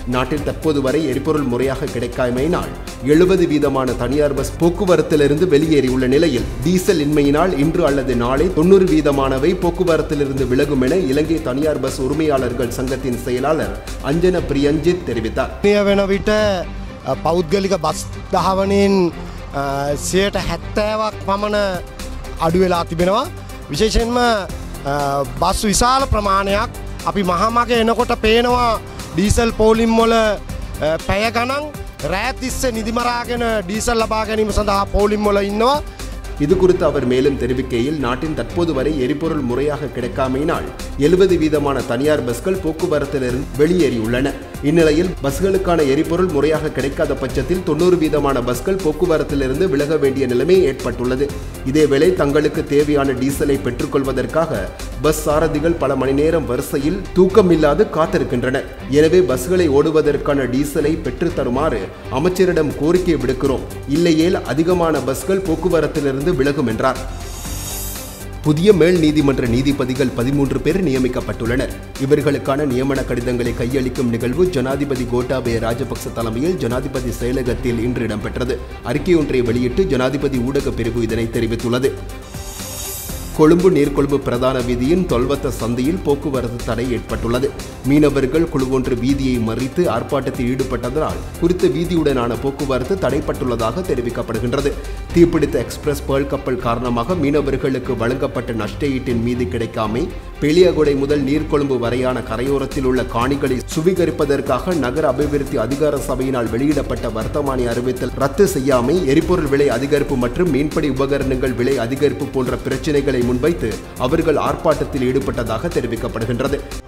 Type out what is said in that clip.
நாட்டில் தற்போது வரை எரிபொருள் முறையாக கிடைக்காமையினால் எழுபது வீதமான தனியார் பஸ் போக்குவரத்திலிருந்து வெளியேறியுள்ள நிலையில் டீசல் இன்மையினால் இன்று அல்லது நாளை தொண்ணூறு வீதமானவை போக்குவரத்திலிருந்து விலகும் என இலங்கை தனியார் பஸ் உரிமையாளர்கள் சங்கத்தின் செயலாளர் அஞ்சன பிரியஞ்சித் தெரிவித்தார் නිය වෙන විට අ, පෞද්ගලික බස් දහවනින් සයට හැත්තෑවක් පමණ අඩුවෙලා තිබෙනවා. විශේෂෙන්ම අ, බස් විශාල ප්‍රමාණයක් අපි මහමග එනකොට පේනවා ඩීසල් පෝලිම්මොල පැය ගණන් රෑතිස්ස නිදිමරාගෙන ඩීසල් ලබා ගැනීම සඳහා පෝලිම්මොල ඉන්නවා இது குறித்து அவர் மேலும் தெரிவிக்கையில் நாட்டின் தற்போது வரை எரிபொருள் முறையாக கிடைக்காமையினால் எழுபது வீதமான தனியார் பஸ்கள் போக்குவரத்திலிருந்து வெளியேறியுள்ளன இந்நிலையில் பஸ்களுக்கான எரிபொருள் முறையாக கிடைக்காத பட்சத்தில் தொண்ணூறு வீதமான பஸ்கள் போக்குவரத்திலிருந்து விலக வேண்டிய நிலைமை ஏற்பட்டுள்ளது இதேவேளை தங்களுக்கு தேவையான டீசலை பெற்றுக்கொள்வதற்காக பஸ் சாரதிகள் பல மணி நேரம் வரிசையில் தூக்கமில்லாது காத்திருக்கின்றனர் எனவே பஸ்களை ஓடுவதற்கான டீசலை பெற்றுத் தருமாறு அமைச்சரிடம் கோரிக்கை விடுக்கிறோம் இல்லையேல் அதிகமான பஸ்கள் போக்குவரத்திலிருந்து விலகும் என்றார் புதிய மேல் நீதிமன்ற நீதிபதிகள் பதிமூன்று பேர் நியமிக்கப்பட்டுள்ளனர் இவர்களுக்கான நியமன கடிதங்களை கையளிக்கும் நிகழ்வு ஜனாதிபதி கோட்டாபய ராஜபக்ச தலைமையில் ஜனாதிபதி செயலகத்தில் இன்று இடம்பெற்றது அறிக்கையொன்றை வெளியிட்டு ஜனாதிபதி ஊடக பிரிவு இதனை தெரிவித்துள்ளது கொழும்பு நீர்கொழும்பு பிரதான வீதியின் தொல்வத்த சந்தையில் போக்குவரத்து தடை ஏற்பட்டுள்ளது மீனவர்கள் குழு ஒன்று வீதியை மறித்து ஆர்ப்பாட்டத்தில் ஈடுபட்டதனால் குறித்த வீதியுடனான போக்குவரத்து தடைப்பட்டுள்ளதாக தெரிவிக்கப்படுகின்றது தீப்பிடித்த எக்ஸ்பிரஸ் பேர்ல் கப்பல் காரணமாக மீனவர்களுக்கு வழங்கப்பட்ட நஷ்டஈட்டின் மீது கிடைக்காமை பெளியகொடை முதல் நீர்கொழும்பு வரையான கரையோரத்தில் உள்ள காணிகளை சுவீகரிப்பதற்காக நகர அபிவிருத்தி அதிகார சபையினால் வெளியிடப்பட்ட வர்த்தமானி அறிவித்தல் ரத்து செய்யாமை எரிபொருள் விலை அதிகரிப்பு மற்றும் மீன்பிடி உபகரணங்கள் விலை அதிகரிப்பு போன்ற பிரச்சினைகளை முன்வைத்து அவர்கள் ஆர்ப்பாட்டத்தில் ஈடுபட்டதாக தெரிவிக்கப்படுகின்றது